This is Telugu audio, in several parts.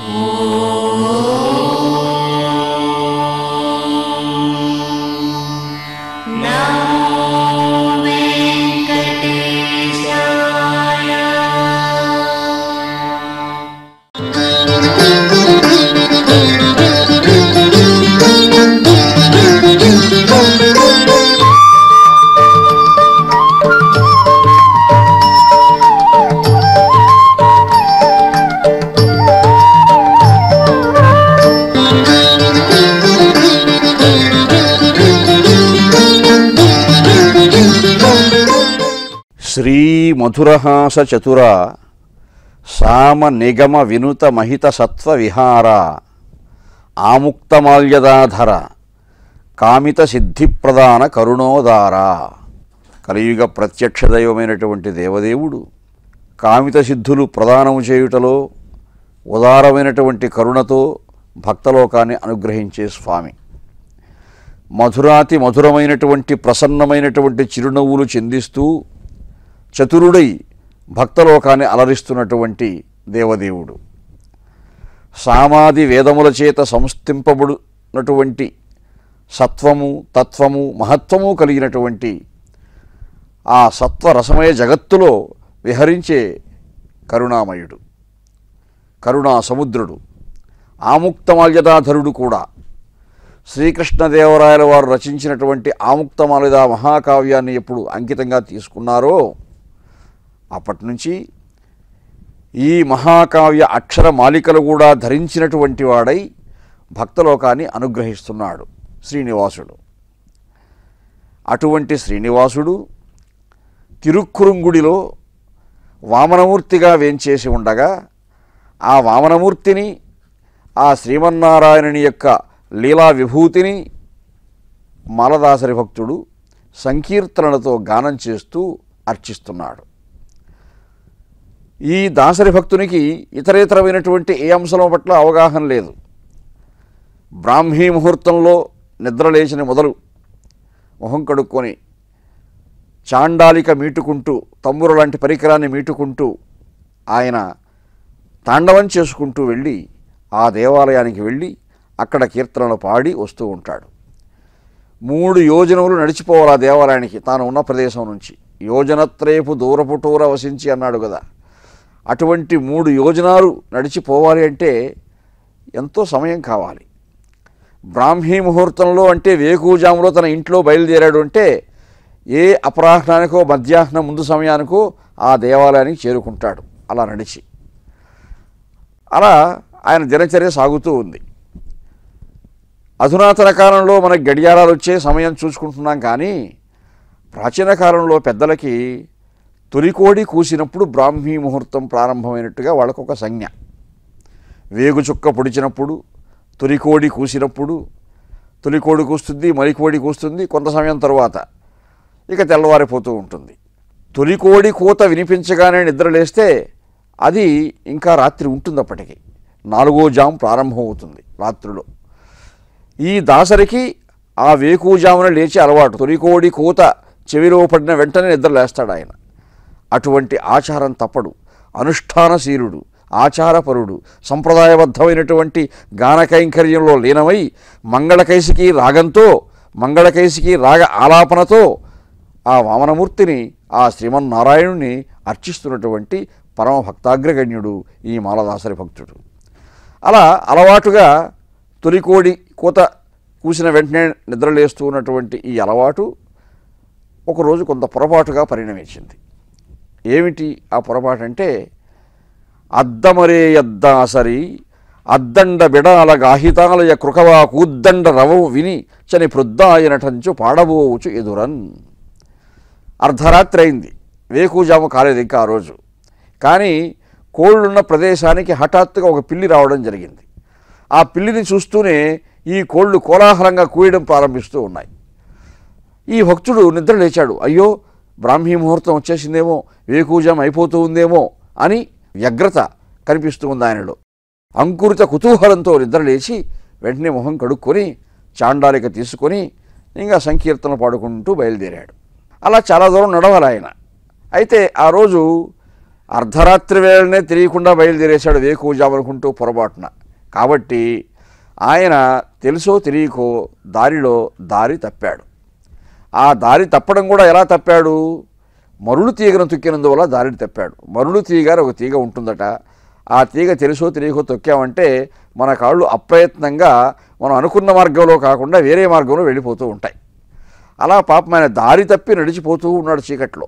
శ్రీ మధురహాస చతుర సామ నిగమ వినుత మహిత సత్వ విహార ఆముక్తమాల్యదాధర కామిత సిద్ధిప్రదాన కరుణోదార కలియుగ ప్రత్యక్ష దైవమైనటువంటి దేవదేవుడు కామిత సిద్ధులు ప్రదానము చేయుటలో ఉదారమైనటువంటి కరుణతో భక్తలోకాన్ని అనుగ్రహించే స్వామి మధురాతి మధురమైనటువంటి ప్రసన్నమైనటువంటి చిరునవ్వులు చెందిస్తూ చతురుడై భక్తలోకాన్ని అలరిస్తున్నటువంటి దేవదేవుడు సామాది వేదముల చేత సంస్థింపబడినటువంటి సత్వము తత్వము మహత్వము కలిగినటువంటి ఆ సత్వరసమయ జగత్తులో విహరించే కరుణామయుడు కరుణా సముద్రుడు ఆముక్తమాల్యదాధరుడు కూడా శ్రీకృష్ణదేవరాయల వారు రచించినటువంటి ఆముక్తమాలిద మహాకావ్యాన్ని ఎప్పుడు అంకితంగా తీసుకున్నారో అప్పటి నుంచి ఈ మహాకావ్య అక్షర మాలికలు కూడా ధరించినటువంటి వాడై భక్తలోకాన్ని అనుగ్రహిస్తున్నాడు శ్రీనివాసుడు అటువంటి శ్రీనివాసుడు తిరుక్కురుంగుడిలో వామనమూర్తిగా వేంచేసి ఉండగా ఆ వామనమూర్తిని ఆ శ్రీమన్నారాయణుని యొక్క లీలా విభూతిని మాలదాసరి భక్తుడు సంకీర్తనలతో గానం చేస్తూ అర్చిస్తున్నాడు ఈ దాసరి భక్తునికి ఇతరేతరమైనటువంటి ఏ అంశం పట్ల అవగాహన లేదు బ్రాహ్మీ ముహూర్తంలో నిద్రలేచిన మొదలు మొహం కడుక్కొని చాండాలిక మీటుకుంటూ తమ్మురు లాంటి పరికరాన్ని మీటుకుంటూ ఆయన తాండవం చేసుకుంటూ వెళ్ళి ఆ దేవాలయానికి వెళ్ళి అక్కడ కీర్తనలు పాడి వస్తూ ఉంటాడు మూడు యోజనములు నడిచిపోవాలి ఆ దేవాలయానికి తాను ఉన్న ప్రదేశం నుంచి యోజనత్రేపు దూరపుటూర వసించి అన్నాడు కదా అటువంటి మూడు యోజనాలు నడిచిపోవాలి అంటే ఎంతో సమయం కావాలి బ్రాహ్మీ ముహూర్తంలో అంటే వేకుజాములో తన ఇంట్లో బయలుదేరాడు అంటే ఏ అపరాహ్నానికో మధ్యాహ్నం ముందు సమయానికో ఆ దేవాలయానికి చేరుకుంటాడు అలా నడిచి అలా ఆయన దినచర్య సాగుతూ ఉంది అధునాతన కాలంలో మనకి గడియారాలు వచ్చే సమయం చూసుకుంటున్నాం కానీ ప్రాచీన కాలంలో పెద్దలకి తొలికోడి కూసినప్పుడు బ్రాహ్మీ ముహూర్తం ప్రారంభమైనట్టుగా వాళ్ళకు ఒక సంజ్ఞ వేగు చుక్క పొడిచినప్పుడు తొలికోడి కూసినప్పుడు తొలికోడి కూస్తుంది మరికోడి కూస్తుంది కొంత సమయం తరువాత ఇక తెల్లవారిపోతూ ఉంటుంది తొలికోడి కూత వినిపించగానే నిద్రలేస్తే అది ఇంకా రాత్రి ఉంటుంది అప్పటికి నాలుగో జాము ప్రారంభమవుతుంది రాత్రిలో ఈ దాసరికి ఆ వేకుజామున లేచి అలవాటు తొలికోడి కూత చెవిలో పడిన వెంటనే నిద్ర లేస్తాడు ఆయన అటువంటి ఆచారం తప్పడు అనుష్ఠానశీలుడు ఆచారపరుడు సంప్రదాయబద్ధమైనటువంటి గానకైంకర్యంలో లీనమై మంగళకైసికి రాగంతో మంగళకైసికి రాగ ఆలాపనతో ఆ వామనమూర్తిని ఆ శ్రీమన్నారాయణుని అర్చిస్తున్నటువంటి పరమ భక్తాగ్రగణ్యుడు ఈ మాలదాసరి భక్తుడు అలా అలవాటుగా తొలికోడి కూత కూసిన వెంటనే నిద్రలేస్తూ ఉన్నటువంటి ఈ అలవాటు ఒకరోజు కొంత పొరపాటుగా పరిణమించింది ఏమిటి ఆ పొరపాటు అంటే అద్దమరే యద్దాసరి అద్దండ బిడాల గాహితాలయ కృకవా కూద్దండ రవవు విని చని ప్రొద్దాయనటంచు పాడబోవచ్చు ఎదురన్ అర్ధరాత్రి అయింది వేకుజాము కాలేదు ఇంకా ఆ రోజు కానీ కోళ్ళున్న ప్రదేశానికి హఠాత్తుగా ఒక పిల్లి రావడం జరిగింది ఆ పిల్లిని చూస్తూనే ఈ కోళ్ళు కోలాహలంగా కూయడం ప్రారంభిస్తూ ఉన్నాయి ఈ భక్తుడు నిద్ర లేచాడు అయ్యో బ్రాహ్మీ ముహూర్తం వచ్చేసిందేమో వేకూజం అయిపోతూ ఉందేమో అని వ్యగ్రత కనిపిస్తూ ఉంది ఆయనలో అంకురిత కుతూహలంతో నిద్ర లేచి వెంటనే మొహం కడుక్కొని చాండాలిక తీసుకొని ఇంకా సంకీర్తన పాడుకుంటూ బయలుదేరాడు అలా చాలా దూరం నడవాలి ఆయన అయితే ఆ రోజు అర్ధరాత్రి వేళనే తెలియకుండా బయలుదేరేశాడు వేకువజామనుకుంటూ పొరపాటున కాబట్టి ఆయన తెలుసో తెలియకో దారిలో దారి తప్పాడు ఆ దారి తప్పడం కూడా ఎలా తప్పాడు మరుಳು తీగను తొక్కినందువల్ల దారిని తప్పాడు మరుಳು తీగ అని ఒక తీగ ఉంటుందట ఆ తీగ తెలుసో తెలియకో తొక్కామంటే మన కాళ్ళు అప్రయత్నంగా మనం అనుకున్న మార్గంలో కాకుండా వేరే మార్గంలో వెళ్ళిపోతూ ఉంటాయి అలా పాపం ఆయన దారి తప్పి నడిచిపోతూ ఉన్నాడు చీకట్లో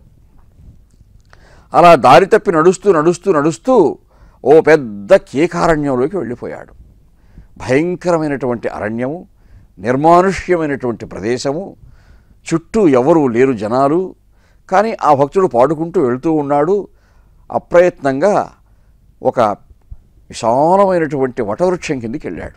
అలా దారి తప్పి నడుస్తూ నడుస్తూ నడుస్తూ ఓ పెద్ద కేకారణ్యంలోకి వెళ్ళిపోయాడు భయంకరమైనటువంటి అరణ్యము నిర్మానుష్యమైనటువంటి ప్రదేశము చుట్టూ ఎవరూ లేరు జనాలు కానీ ఆ భక్తుడు పాడుకుంటూ వెళ్తూ ఉన్నాడు అప్రయత్నంగా ఒక విశాలమైనటువంటి వటవృక్షం కిందికి వెళ్ళాడు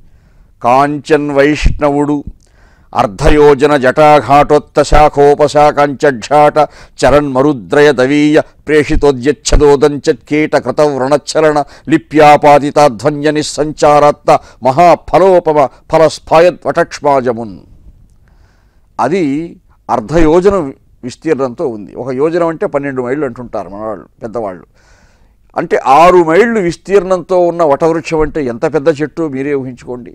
కాంచన్ వైష్ణవుడు అర్ధయోజన జటాఘాటోత్త శాఖోపశాఖాంచాట చరణ్మరుద్రయ దవీయ ప్రేషితోద్యచ్చదోదంచత్కీట కృత వ్రణచ్చరణ లిప్యాపాదితాధ్వన్య నిస్సంచారాత్త మహాఫలోపమ ఫలస్ఫాయత్ వటక్ష్మాజమున్ అది అర్ధయోజన విస్తీర్ణంతో ఉంది ఒక యోజనం అంటే పన్నెండు మైళ్ళు అంటుంటారు మనవాళ్ళు పెద్దవాళ్ళు అంటే ఆరు మైళ్ళు విస్తీర్ణంతో ఉన్న వటవృక్షం అంటే ఎంత పెద్ద చెట్టు మీరే ఊహించుకోండి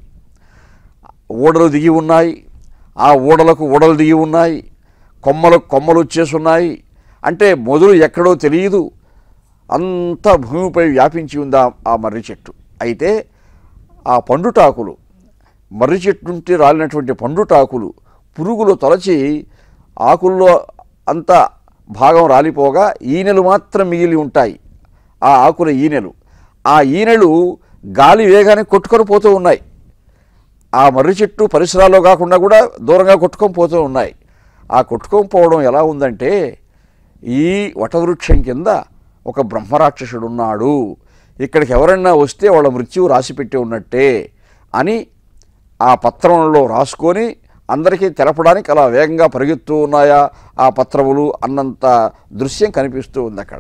ఓడలు దిగి ఉన్నాయి ఆ ఓడలకు ఓడలు దిగి ఉన్నాయి కొమ్మలకు కొమ్మలు వచ్చేసి ఉన్నాయి అంటే మొదలు ఎక్కడో తెలియదు అంత భూమిపై వ్యాపించి ఉంది ఆ- ఆ మర్రి చెట్టు అయితే ఆ పండుటాకులు మర్రి చెట్టు నుండి రాలినటువంటి పండుటాకులు పురుగులు తొలచి ఆకుల్లో అంత భాగం రాలిపోగా ఈనెలు మాత్రం మిగిలి ఉంటాయి ఆ ఆకుల ఈనెలు ఆ ఈనెలు గాలి వేగానికి కొట్టుకొని పోతూ ఉన్నాయి ఆ మర్రి చెట్టు పరిసరాల్లో కాకుండా కూడా దూరంగా కొట్టుకొని పోతూ ఉన్నాయి ఆ కొట్టుకొని పోవడం ఎలా ఉందంటే ఈ వటవృక్షం కింద ఒక బ్రహ్మరాక్షసుడు ఉన్నాడు ఇక్కడికి ఎవరన్నా వస్తే వాళ్ళ మృత్యువు రాసిపెట్టి ఉన్నట్టే అని ఆ పత్రంలో రాసుకొని అందరికీ తెలపడానికి అలా వేగంగా పరిగెత్తూ ఉన్నాయా ఆ పత్రములు అన్నంత దృశ్యం కనిపిస్తూ ఉంది అక్కడ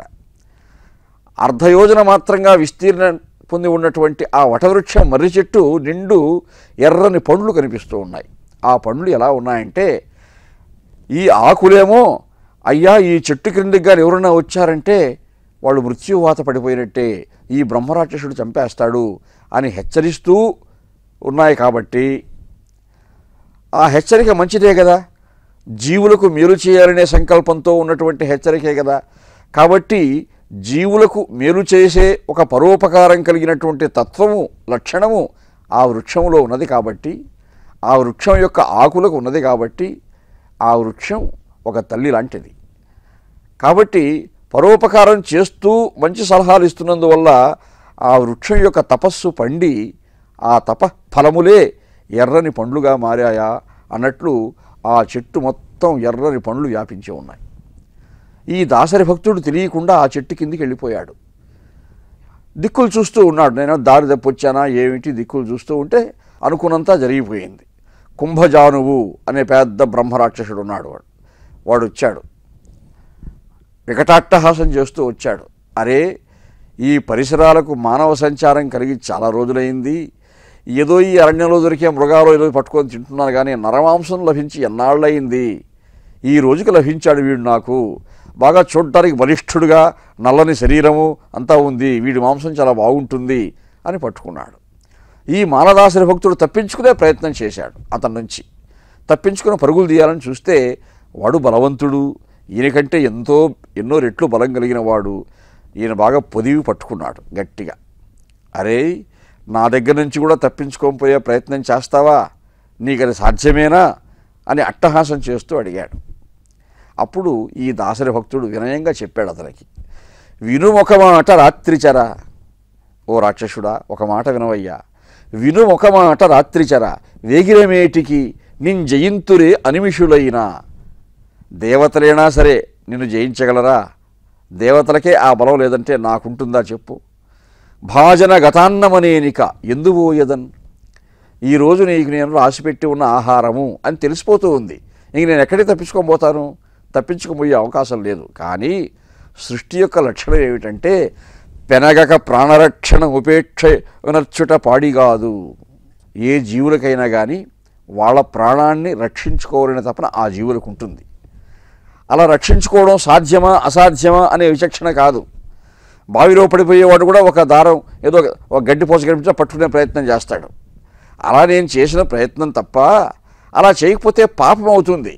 అర్ధయోజన మాత్రంగా విస్తీర్ణం పొంది ఉన్నటువంటి ఆ వటవృక్షం మర్రి చెట్టు నిండు ఎర్రని పండ్లు కనిపిస్తూ ఉన్నాయి ఆ పండ్లు ఎలా ఉన్నాయంటే ఈ ఆకులేమో అయ్యా ఈ చెట్టు క్రిందికి కానీ ఎవరైనా వచ్చారంటే వాళ్ళు మృత్యువాత పడిపోయినట్టే ఈ బ్రహ్మరాక్షసుడు చంపేస్తాడు అని హెచ్చరిస్తూ ఉన్నాయి కాబట్టి ఆ హెచ్చరిక మంచిదే కదా జీవులకు మేలు చేయాలనే సంకల్పంతో ఉన్నటువంటి హెచ్చరికే కదా కాబట్టి జీవులకు మేలు చేసే ఒక పరోపకారం కలిగినటువంటి తత్వము లక్షణము ఆ వృక్షంలో ఉన్నది కాబట్టి ఆ వృక్షం యొక్క ఆకులకు ఉన్నది కాబట్టి ఆ వృక్షం ఒక తల్లి లాంటిది కాబట్టి పరోపకారం చేస్తూ మంచి సలహాలు ఇస్తున్నందువల్ల ఆ వృక్షం యొక్క తపస్సు పండి ఆ తప ఫలములే ఎర్రని పండ్లుగా మారాయా అన్నట్లు ఆ చెట్టు మొత్తం ఎర్రని పండ్లు వ్యాపించి ఉన్నాయి ఈ దాసరి భక్తుడు తెలియకుండా ఆ చెట్టు కిందికి వెళ్ళిపోయాడు దిక్కులు చూస్తూ ఉన్నాడు నేను దారి తప్పొచ్చానా ఏమిటి దిక్కులు చూస్తూ ఉంటే అనుకున్నంతా జరిగిపోయింది కుంభజానువు అనే పెద్ద బ్రహ్మరాక్షసుడు ఉన్నాడు వాడు వాడు వచ్చాడు వికటాట్టహాసం చేస్తూ వచ్చాడు అరే ఈ పరిసరాలకు మానవ సంచారం కలిగి చాలా రోజులైంది ఏదో ఈ అరణ్యంలో దొరికే మృగాలు ఏదో పట్టుకొని తింటున్నాను కానీ నరమాంసం లభించి ఎన్నాళ్ళయింది ఈ రోజుకి లభించాడు వీడు నాకు బాగా చూడటానికి బలిష్ఠుడుగా నల్లని శరీరము అంతా ఉంది వీడి మాంసం చాలా బాగుంటుంది అని పట్టుకున్నాడు ఈ మానదాసరి భక్తుడు తప్పించుకునే ప్రయత్నం చేశాడు అతని నుంచి తప్పించుకుని పరుగులు తీయాలని చూస్తే వాడు బలవంతుడు ఈయనకంటే ఎంతో ఎన్నో రెట్లు బలం కలిగిన వాడు ఈయన బాగా పొదివి పట్టుకున్నాడు గట్టిగా అరే నా దగ్గర నుంచి కూడా తప్పించుకోకపోయే ప్రయత్నం చేస్తావా నీకు అది సాధ్యమేనా అని అట్టహాసం చేస్తూ అడిగాడు అప్పుడు ఈ దాసరి భక్తుడు వినయంగా చెప్పాడు అతనికి విను ఒక మాట రాత్రిచరా ఓ రాక్షసుడా ఒక మాట వినవయ్యా విను ఒక మాట రాత్రిచర వేగిరమేటికి నిన్ జయింతురే అనిమిషులైనా దేవతలైనా సరే నిన్ను జయించగలరా దేవతలకే ఆ బలం లేదంటే నాకుంటుందా చెప్పు భాజన గతాన్నమనేనిక ఎందుబోయదన్ ఈరోజు నీకు నేను రాసిపెట్టి ఉన్న ఆహారము అని తెలిసిపోతూ ఉంది ఇంక నేను ఎక్కడికి తప్పించుకోబోతాను తప్పించుకోబోయే అవకాశం లేదు కానీ సృష్టి యొక్క లక్షణం ఏమిటంటే పెనగక ప్రాణరక్షణ ఉపేక్ష వినర్చుట పాడి కాదు ఏ జీవులకైనా కానీ వాళ్ళ ప్రాణాన్ని రక్షించుకోవాలనే తపన ఆ జీవులకు ఉంటుంది అలా రక్షించుకోవడం సాధ్యమా అసాధ్యమా అనే విచక్షణ కాదు బావిలో పడిపోయేవాడు కూడా ఒక దారం ఏదో ఒక- ఒక గడ్డి పోస కనిపించినా పట్టుకునే ప్రయత్నం చేస్తాడు అలా నేను చేసిన ప్రయత్నం తప్ప అలా చేయకపోతే పాపం అవుతుంది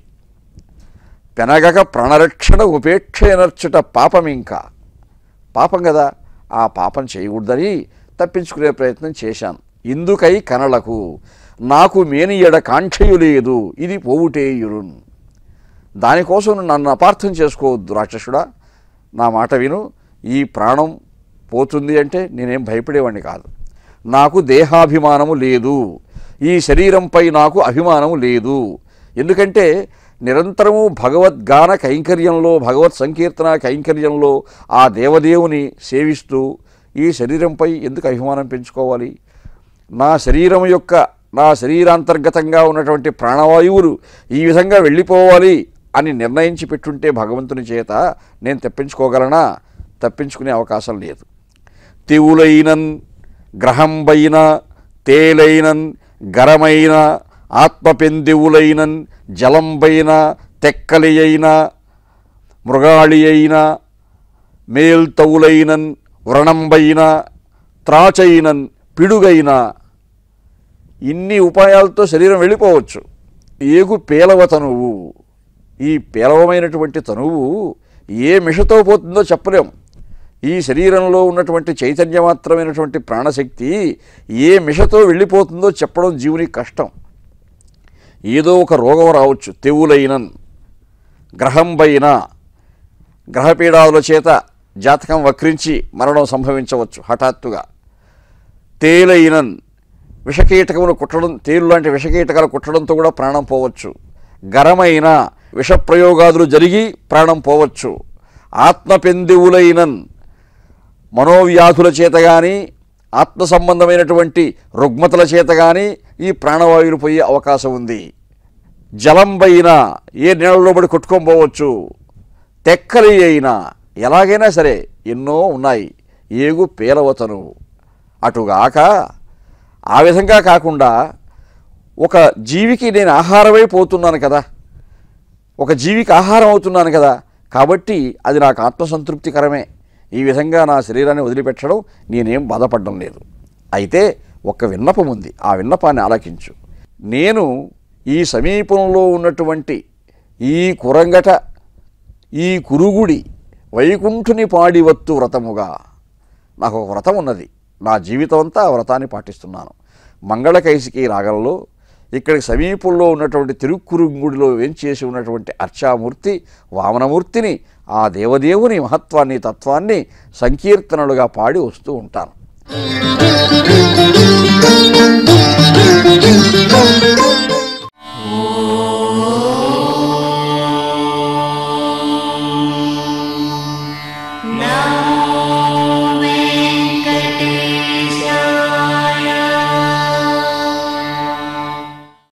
పెనగక ప్రాణరక్షణ ఉపేక్షనర్చుట పాపం ఇంకా పాపం కదా ఆ పాపం చేయకూడదని తప్పించుకునే ప్రయత్నం చేశాను ఇందుకై కనలకు నాకు మేనియడ కాంక్షయు లేదు ఇది పోవుటేయురున్ దానికోసం నువ్వు నన్ను అపార్థం చేసుకోవద్దు రాక్షసుడా నా మాట విను ఈ ప్రాణం పోతుంది అంటే నేనేం భయపడేవాడిని కాదు నాకు దేహాభిమానము లేదు ఈ శరీరంపై నాకు అభిమానము లేదు ఎందుకంటే నిరంతరము భగవద్గాన కైంకర్యంలో భగవత్ సంకీర్తన కైంకర్యంలో ఆ దేవదేవుని సేవిస్తూ ఈ శరీరంపై ఎందుకు అభిమానం పెంచుకోవాలి నా శరీరం యొక్క నా శరీరాంతర్గతంగా ఉన్నటువంటి ప్రాణవాయువులు ఈ విధంగా వెళ్ళిపోవాలి అని నిర్ణయించి పెట్టుంటే భగవంతుని చేత నేను తప్పించుకోగలనా తప్పించుకునే అవకాశం లేదు తివులైనన్ గ్రహంబైన తేలైనన్ గరమైన ఆత్మపెందివులైనన్ జలంబైన తెక్కలి అయిన మృగాళి అయిన మేల్తవులైనన్ వ్రణంబైన త్రాచైనన్ పిడుగైన ఇన్ని ఉపాయాలతో శరీరం వెళ్ళిపోవచ్చు ఏగు పేలవ తనువు ఈ పేలవమైనటువంటి తనువు ఏ మిషతో పోతుందో చెప్పలేం ఈ శరీరంలో ఉన్నటువంటి చైతన్య మాత్రమైనటువంటి ప్రాణశక్తి ఏ మిషతో వెళ్ళిపోతుందో చెప్పడం జీవునికి కష్టం ఏదో ఒక రోగం రావచ్చు తెవులైనన్ గ్రహంపైన గ్రహపీడాదుల చేత జాతకం వక్రించి మరణం సంభవించవచ్చు హఠాత్తుగా తేలైనన్ విషకీటకములు కుట్టడం తేలు లాంటి విషకీటకాలు కుట్టడంతో కూడా ప్రాణం పోవచ్చు గరమైన విషప్రయోగాదులు జరిగి ప్రాణం పోవచ్చు ఆత్మపెందివులైనన్ మనోవ్యాధుల చేత కానీ ఆత్మ సంబంధమైనటువంటి రుగ్మతల చేత కానీ ఈ ప్రాణవాయువులు పోయే అవకాశం ఉంది జలం పైన ఏ నీళ్ళలో పడి కొట్టుకొని పోవచ్చు తెక్కలి అయినా ఎలాగైనా సరే ఎన్నో ఉన్నాయి ఏగు పేలవతను అటుగాక ఆ విధంగా కాకుండా ఒక జీవికి నేను ఆహారమై పోతున్నాను కదా ఒక జీవికి ఆహారం అవుతున్నాను కదా కాబట్టి అది నాకు ఆత్మసంతృప్తికరమే ఈ విధంగా నా శరీరాన్ని వదిలిపెట్టడం నేనేం బాధపడడం లేదు అయితే ఒక విన్నపం ఉంది ఆ విన్నపాన్ని ఆలకించు నేను ఈ సమీపంలో ఉన్నటువంటి ఈ కురంగట ఈ కురుగుడి వైకుంఠుని పాడివత్తు వ్రతముగా నాకు ఒక వ్రతం ఉన్నది నా జీవితం అంతా ఆ వ్రతాన్ని పాటిస్తున్నాను మంగళకైసికి రాగంలో ఇక్కడికి సమీపంలో ఉన్నటువంటి తిరుక్కురుంగుడిలో వేంచేసి ఉన్నటువంటి అర్చామూర్తి వామనమూర్తిని ఆ దేవదేవుని మహత్వాన్ని తత్వాన్ని సంకీర్తనలుగా పాడి వస్తూ ఉంటాను